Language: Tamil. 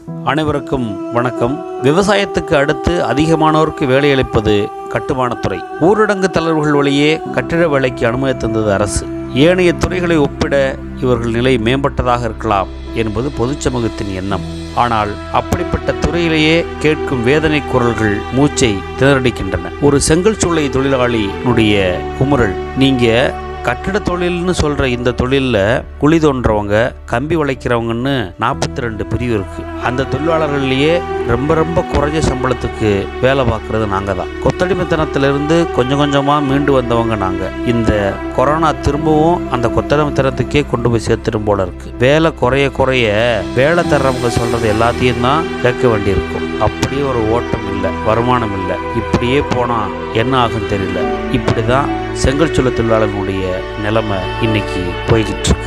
அனைவருக்கும் வணக்கம் விவசாயத்துக்கு அடுத்து அதிகமானோருக்கு வேலையளிப்பது கட்டுமானத்துறை ஊரடங்கு தளர்வுகள் வழியே கட்டிட வேலைக்கு அனுமதி தந்தது அரசு ஏனைய துறைகளை ஒப்பிட இவர்கள் நிலை மேம்பட்டதாக இருக்கலாம் என்பது பொதுச் சமூகத்தின் எண்ணம் ஆனால் அப்படிப்பட்ட துறையிலேயே கேட்கும் வேதனை குரல்கள் மூச்சை திணறடிக்கின்றன ஒரு செங்கல் சூளை தொழிலாளியினுடைய குமுறல் நீங்க கட்டிட தொழில்னு சொல்ற இந்த தொழில்ல குழி தோன்றவங்க கம்பி வளைக்கிறவங்கன்னு நாற்பத்தி ரெண்டு பிரிவு இருக்கு அந்த தொழிலாளர்கள்லயே ரொம்ப ரொம்ப குறைஞ்ச சம்பளத்துக்கு வேலை பார்க்கறது நாங்க தான் கொத்தடிமைத்தனத்திலிருந்து கொஞ்சம் கொஞ்சமா மீண்டு வந்தவங்க நாங்க இந்த கொரோனா திரும்பவும் அந்த கொத்தடிமைத்தனத்துக்கே கொண்டு போய் சேர்த்துடும் போல இருக்கு வேலை குறைய குறைய வேலை தர்றவங்க சொல்றது எல்லாத்தையும் தான் கேட்க வேண்டியிருக்கும் அப்படியே ஒரு ஓட்டம் இல்லை வருமானம் இல்லை இப்படியே போனா என்ன ஆகும் தெரியல இப்படி தான் செங்கல் சூளை தொழிலாளர்களுடைய நிலைமை இன்னைக்கு போய்கிட்டு இருக்கு